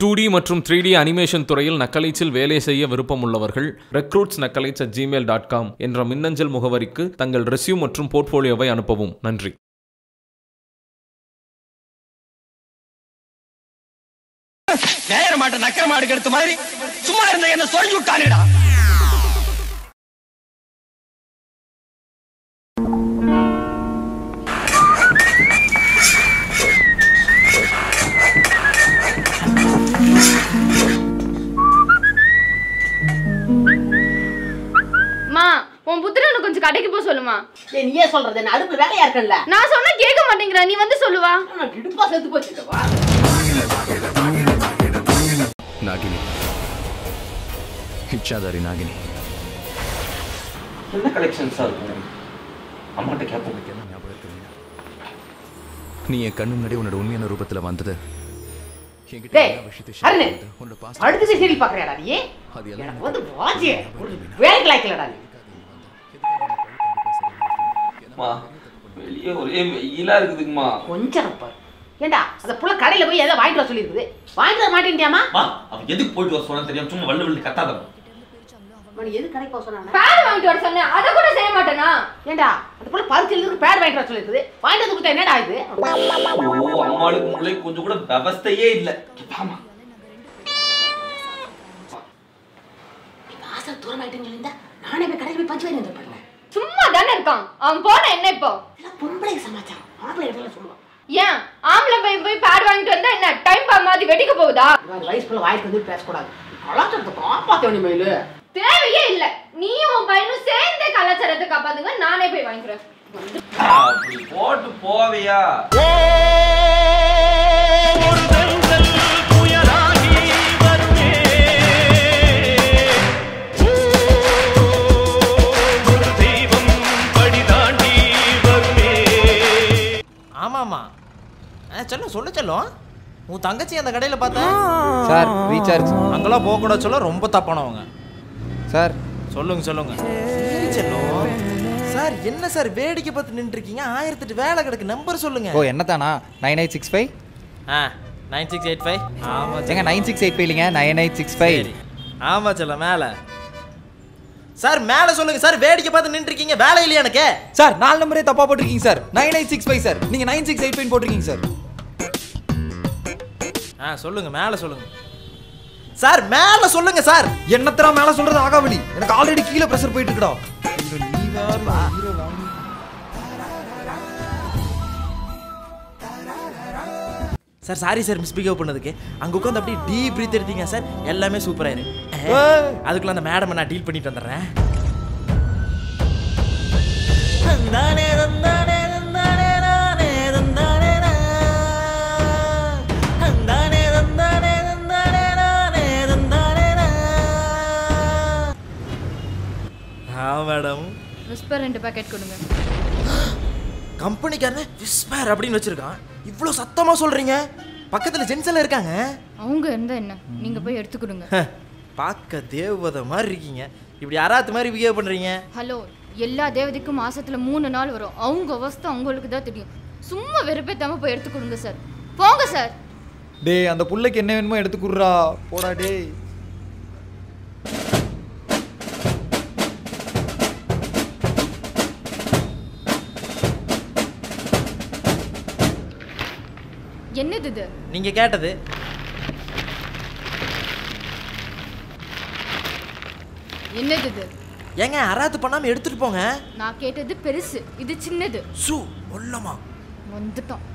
Two D மற்றும் three D animation துறையில் நக்கலைச்சில் வேலை செய்ய விருப்பமுள்ளவர்கள் recruits Nakkalites at Gmail dot com என்ற மின்னஞ்சல் முகவரிக்கு தங்கள் ரெஸ்யூம் மற்றும் போர்ட்ஃபோலியோவை அனுப்பவும் நன்றி நேர மாட்ட நக்கர மாடு கெடுத்த மாதிரி சும்மா இருந்த என்ன சொல்லி விட்டானுடா மா உன் புத்திரனை கொஞ்சம் கடைக்கு போக சொல்லுமா ஏய், நீயே சொல்றது என்ன அடுப்பு வேலையா இருக்கல நான் சொன்னா கேட்க மாட்டேங்கிறா நீ வந்து சொல்லுவா நான் இடுப்பா செத்து போச்சுட்டவா ನಾಗಿನಿ ಇಚ್ಛಾದಾರಿ ನಾಗಿನಿ என்ன கலெக்ஷன்ஸாக இருக்கும் அம்மாட்ட கேட்போம் நீ என் கண்ணு முன்னாடி உன்னோட உண்மையான ரூபத்துல வந்தது என்கிட்ட டேய் எல்லா விஷயத்தையும் share அருணே பண்ணிட்டு, உன்னோட past அடுத்து சீரியல் பாக்குறியாடா நீ அது எல்லாம் எனக்கு வந்து வாஜி ஒரு வேலைக்கு லாய்க்கலடா நீ அம்மா வெளியே ஒரே வெயிலா இருக்குதுங்கம்மா கொஞ்சம் பாரு ஏண்டா அந்த புள்ள கடையில போய் ஏதோ வாங்கிட்டு வர சொல்லியிருக்குது வாங்கிட்டு வர மாட்டேன்டியாமா அம்மா அவன் எதுக்கு போயிட்டு வர சொன்னா தெரியாம சும்மா வள்ளு வள்ளு கத்தாதம்மா நீ எது கடைக்கு போக சொன்னானே பேட் வாங்கிட்டு வர சொன்னேன் அதை கூட செய்ய மாட்டேனா ஏண்டா அந்த புள்ள பருத்தில இருக்கு பேட் வாங்கிட்டு வர சொல்லியிருக்குது வாங்கிட்டு வந்து கொடுத்தா என்னடா இது ஓ அம்மாளுக்கு முள்ளை கொஞ்சம் கூட விவஸ்தையே இல்ல ஆமா வாசல் தூரம் ஆயிட்டுன்னு சொல்லியிருந்தா நானே போய் கடையில் போய் பஞ்சு வாங்கி வந்துருப்பேன் சும்மா தானே இருக்கான் அவன் போன என்ன இப்போ இதெல்லாம் பொம்பளை சமாச்சாரம் ஆம்பளை இடத்துல சொல்லுவான் ஏன் ஆம்பளை பையன் போய் பேட் வாங்கிட்டு வந்தா என்ன டைம் பாம் மாதிரி வெடிக்க போகுதா இவன் வயசுக்குள்ள வாய்க்கு வந்து பேசக்கூடாது கலாச்சாரத்தை காப்பாற்ற வேண்டிய மயிலு தேவையே இல்ல நீயும் உன் பையனும் சேர்ந்தே கலாச்சாரத்தை காப்பாத்துங்க நானே போய் வாங்கிக்கிறேன் அப்படி போட்டு போவையா ஆமாம்மா ஆ சொல்லும் சொல்ல சொல்லும் உன் தங்கச்சி அந்த கடையில் பார்த்தா சார் ரீசார்ஜ் அங்கெல்லாம் போகக்கூடாது சொல்ல ரொம்ப தப்பானவங்க சார் சொல்லுங்க சொல்லுங்க சரி செல்லம் சார் என்ன சார் வேடிக்கை பார்த்து நின்றுருக்கீங்க ஆயிரத்தெட்டு வேலை கிடக்கு நம்பர் சொல்லுங்க ஓ என்ன தானா நைன் எயிட் சிக்ஸ் ஃபைவ் ஆ நைன் சிக்ஸ் எயிட் ஃபைவ் ஆமாம் ஏங்க நைன் சிக்ஸ் எயிட் ஃபைவ் இல்லைங்க நைன் எயிட் சிக்ஸ் ஃபைவ் சரி ஆமாம் செல்லம் மேலே சார் மேலே சொல்லுங்க சார் வேடிக்கை பார்த்து நின்றுருக்கீங்க வேலை இல்லையா எனக்கு சார் நாலு நம்பரே தப்பா போட்டிருக்கீங்க sir nine eight six five sir நீங்க நைன் சிக்ஸ் எயிட் ஃபைவ் போட்டிருக்கீங்க சார் ஆ சொல்லுங்க மேலே சொல்லுங்க சார் மேலே சொல்லுங்க சார் என்னத்தரா மேல சொல்றது ஆகாவலி எனக்கு ஆல்ரெடி கீழே ப்ரெஷர் போயிட்டு இருக்குடா நீ வேற ஹீரோ வாங்கி சார் சாரி சார் மிஸ்பிகேவ் பண்ணதுக்கு அங்கே உட்காந்து அப்படியே டீப் பிரீத் எடுத்தீங்க சார் எல்லாமே சூப்பராக இரு அதுக்குள்ள அந்த மேடம் நான் டீல் பண்ணிட்டு வந்துடுறேன் தந்தானே, தந்தானே, தந்தானே, நானே, தந்தானே, நா. தந்தானே, தந்தானே, தந்தானே, நானே, தந்தானே, நா. ஆ மேடம் விஸ்பர் ரெண்டு பாக்கெட் கொடுங்க கம்பெனிக்காரன் விஸ்பர் அப்படின்னு வச்சிருக்கான் இவ்வளோ சத்தமாக சொல்றீங்க பக்கத்தில் ஜென்ஸ் எல்லாம் இருக்காங்க அவங்க இருந்தா என்ன நீங்க போய் எடுத்து கொடுங்க ஹ, பார்க்க தேவதை மாதிரி இருக்கீங்க இப்படி யாராத்து மாதிரி பிஹேவ் பண்றீங்க ஹலோ எல்லா தேவதைக்கும் மாசத்துல மூணு நாள் வரும் அவங்க அவஸ்தை அவங்களுக்கு தான் தெரியும் சும்மா வெறுப்பேத்தாம போய் எடுத்து கொடுங்க சார் போங்க சார் டேய் அந்த புள்ளைக்கு என்ன வேணுமோ எடுத்து குடுறா போடா டேய் என்னது இது நீங்க கேட்டது என்னது இது ஏங்க அராத்து பண்ணாம எடுத்துட்டு போங்க நான் கேட்டது பெருசு இது சின்னது சு ஒல்லமா வந்துட்டோம்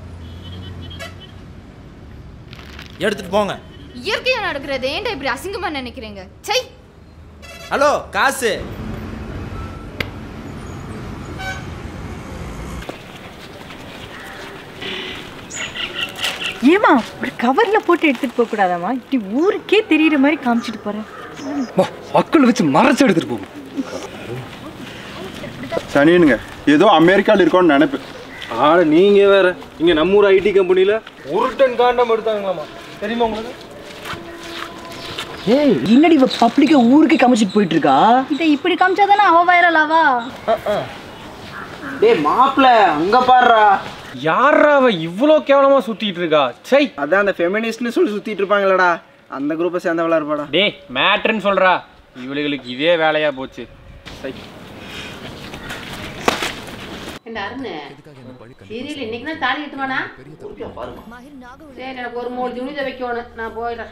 எடுத்துட்டு போங்க இயற்கையா நடக்கிறது ஏன்டா இப்படி அசிங்கமா நினைக்கிறீங்க சை ஹலோ காசு ஏமா ஒரு கவர்ல போட்டு எடுத்துட்டு போக கூடாதாமா இப்படி ஊருக்கே தெரியுற மாதிரி காமிச்சிட்டு போறேன் அக்கள் வச்சு மறைச்சு எடுத்துட்டு போகும் சனியனுங்க ஏதோ அமெரிக்காவில் இருக்கோன்னு நினைப்பு ஆட நீங்க வேற இங்க நம்ம ஊர் ஐடி கம்பெனில ஒரு டன் காண்டம் எடுத்தாங்களாமா தெரியுமா உங்களுக்கு ஏய் என்னடி இவ பப்ளிக்கா ஊருக்கே காமிச்சிட்டு போயிட்டு இருக்கா இதை இப்படி காமிச்சாதானே அவ வைரல் ஆவா டேய் மாப்ள அங்க பாருடா யாரா அவ இவ்வளோ கேவலமா சுத்திட்டு இருக்கா சை அதான் அந்த ஃபெமினிஸ்ட்னு சொல்லி சுத்திட்டு இருப்பாங்களடா அந்த குரூப்பை சேர்ந்தவளா இருப்பாடா டேய் மேட்ருன்னு சொல்றா இவளுகளுக்கு இதே வேலையா போச்சு சை என்ன அருண் சீரியல் இன்னைக்கு தான் தாலி கட்டுவானா சரி எனக்கு ஒரு மூணு துணி வைக்கணும் நான் போயிடுறேன்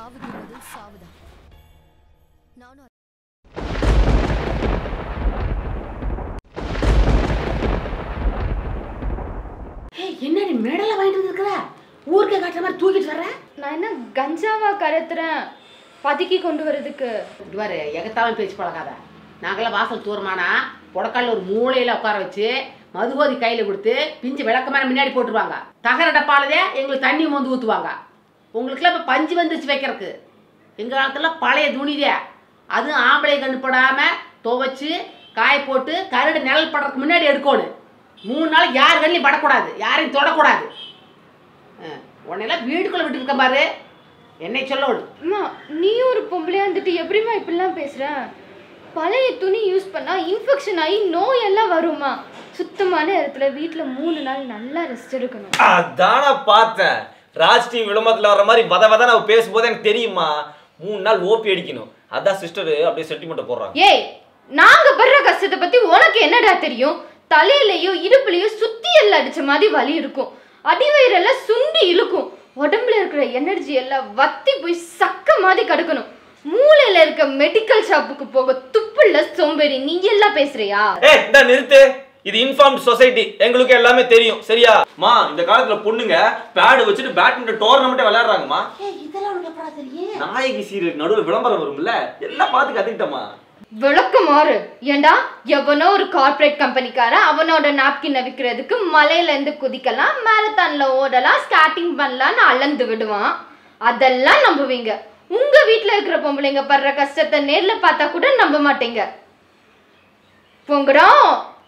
ஏய், என்னடி மெடலை வாங்கிட்டு வந்துருக்குற ஊருக்கே காட்டுற மாதிரி தூக்கிட்டு வர்ற நான் என்ன கஞ்சாவா கரைத்துறேன் பதுக்கி கொண்டு வரதுக்கு இவர் எகத்தாலும் பேச்சு பழகாத நாங்களாம் வாசல் தூரமானா புடக்கால ஒரு மூலையில உட்கார வச்சு மதுபோதி கையில் கொடுத்து பிஞ்சு விளக்கமான முன்னாடி போட்டுருவாங்க தகர டப்பாலதே எங்களுக்கு தண்ணி வந்து ஊற்றுவாங்க உங்களுக்குலாம் இப்போ பஞ்சு வந்துருச்சு வைக்கிறதுக்கு எங்கள் காலத்தில் பழைய துணிதே அதுவும் ஆம்பளை கண்ணு படாமல் துவைச்சு காய போட்டு கரடு நிழல் படுறதுக்கு முன்னாடி எடுக்கணும் மூணு நாள் யார் கண்ணிலையும் படக்கூடாது யாரையும் தொடக்கூடாது ஆ, உன்னையெல்லாம் வீட்டுக்குள்ளே விட்டுருக்க பாரு என்னை சொல்ல விடு அம்மா நீ ஒரு பொம்பளையா இருந்துட்டு எப்படிம்மா இப்படிலாம் பேசுற பழைய துணி யூஸ் பண்ணா இன்ஃபெக்ஷன் ஆகி நோய் எல்லாம் வருமா சுத்தமான இடத்துல வீட்ல மூணு நாள் நல்லா ரெஸ்ட் எடுக்கணும் அதான பார்த்தேன் ராஜ் டிவி விளம்பரத்துல வர்ற மாதிரி வத வத நான் பேசும்போது எனக்கு தெரியுமா மூணு நாள் ஓபி அடிக்கணும் அதான் சிஸ்டர் அப்படியே செட்டிமெண்ட் போடுறாங்க ஏய் நாங்க படுற கஷ்டத்தை பத்தி உனக்கு என்னடா தெரியும் தலையிலயோ இடுப்புலயோ சுத்தி எல்லாம் அடிச்ச மாதிரி வலி இருக்கும் அடிவயிறெல்லாம் சுண்டி இழுக்கும் உடம்புல இருக்கிற எனர்ஜி எல்லாம் வத்தி போய் சக்க மாதிரி கிடக்கணும் மூளையில இருக்க மெடிக்கல் ஷாப்புக்கு போக துப்புள்ள சோம்பேறி நீ எல்லாம் பேசுறியா ஏ இந்த நிறுத்து இது இன்ஃபார்ம் சொசைட்டி எங்களுக்கு எல்லாமே தெரியும் சரியா மா இந்த காலத்துல பொண்ணுங்க பேடு வச்சுட்டு பேட்மிண்டன் டோர்னமெண்ட்டே விளையாடுறாங்கம்மா இதெல்லாம் உனக்கு எப்படா தெரியும் நாயகி சீரியல் நடுவில் விளம்பரம் வரும்ல எல்லாம் பார்த்து கத்துக்கிட்டமா விளக்க மாறு ஏண்டா எவனோ ஒரு கார்ப்பரேட் கம்பெனிக்காரன் அவனோட நாப்கின் விற்கிறதுக்கு மலையில இருந்து குதிக்கலாம் மேரத்தான்ல ஓடலாம் ஸ்கேட்டிங் பண்ணலாம்னு அளந்து விடுவான் அதெல்லாம் நம்புவீங்க உங்க வீட்ல இருக்கிற பொம்பளைங்க படுற கஷ்டத்தை நேர்ல பார்த்தா கூட நம்ப மாட்டீங்க போங்கடா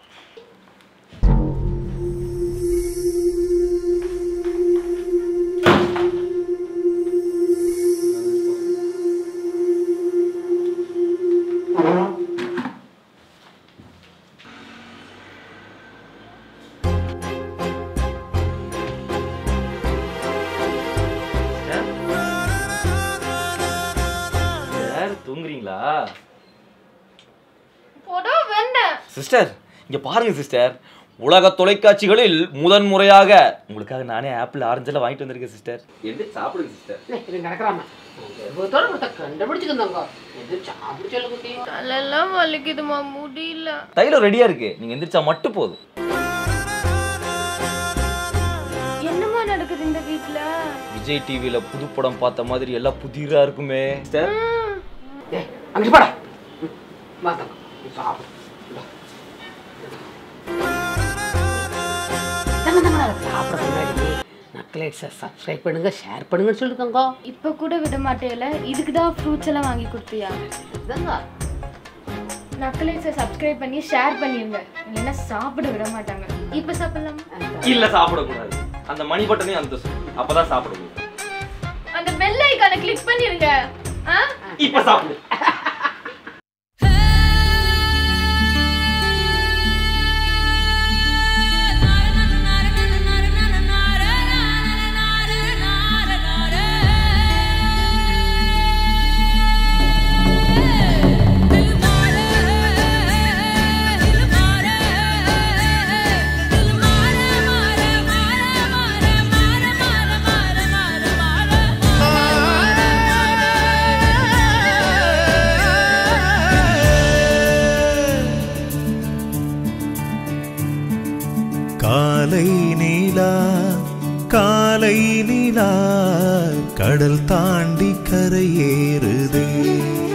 சார் தூங்குறீங்களா போடா வேண்டாம் சிஸ்டர் இங்க பாருங்க சிஸ்டர் உலக தொலைக்காட்சிகளில் முதன் முறையாக உங்களுக்காக நானே ஆப்பிள் ஆரஞ்செல்லாம் வாங்கிட்டு வந்திருக்கேன் சிஸ்டர் எடுத்து சாப்பிடுங்க சிஸ்டர் இது நடக்கிறாமா விருப்பத்தோட கொடுத்த கண்டுபிடிச்சுக்கந்தாங்க எது சாப்பிடு சொல்லு குட்டி தலையெல்லாம் வலிக்குதுமா முடியல தைலம் ரெடியா இருக்கு நீங்க எந்திரிச்சா மட்டும் போதும் என்னமா நடக்குது இந்த வீட்ல விஜய் டிவில புது படம் பார்த்த மாதிரி எல்லாம் புதிரா இருக்குமே சிஸ்டர் அங்கிட்டு போடா ம், வா தங்கம் நீ சாப்பிடு இந்தா. தங்கம், தங்கம், சாப்பிட முன்னாடி நக்லேட்ஸை சப்ஸ்கிரைப் பண்ணுங்க ஷேர் பண்ணுங்கன்னு சொல்லிருக்கோங்க இப்ப கூட விட மாட்டேல இதுக்கு தான் ஃப்ரூட்ஸ் எல்லாம் வாங்கி கொடுத்தியா இதாங்க நக்கலேட்ஸை சப்ஸ்கிரைப் பண்ணி ஷேர் பண்ணிருங்க இல்லைன்னா சாப்பிட விட மாட்டாங்க இப்ப சாப்பிடலாமா இல்ல சாப்பிடக்கூடாது அந்த மணி பட்டனையும் அந்த அப்பதான் சாப்பிட முடியும் அந்த பெல் ஐகானை கிளிக் பண்ணிருங்க ஆ இப்ப சாப்பிடு காலை நீலா காலை நீலா கடல் தாண்டி கரையேறுதே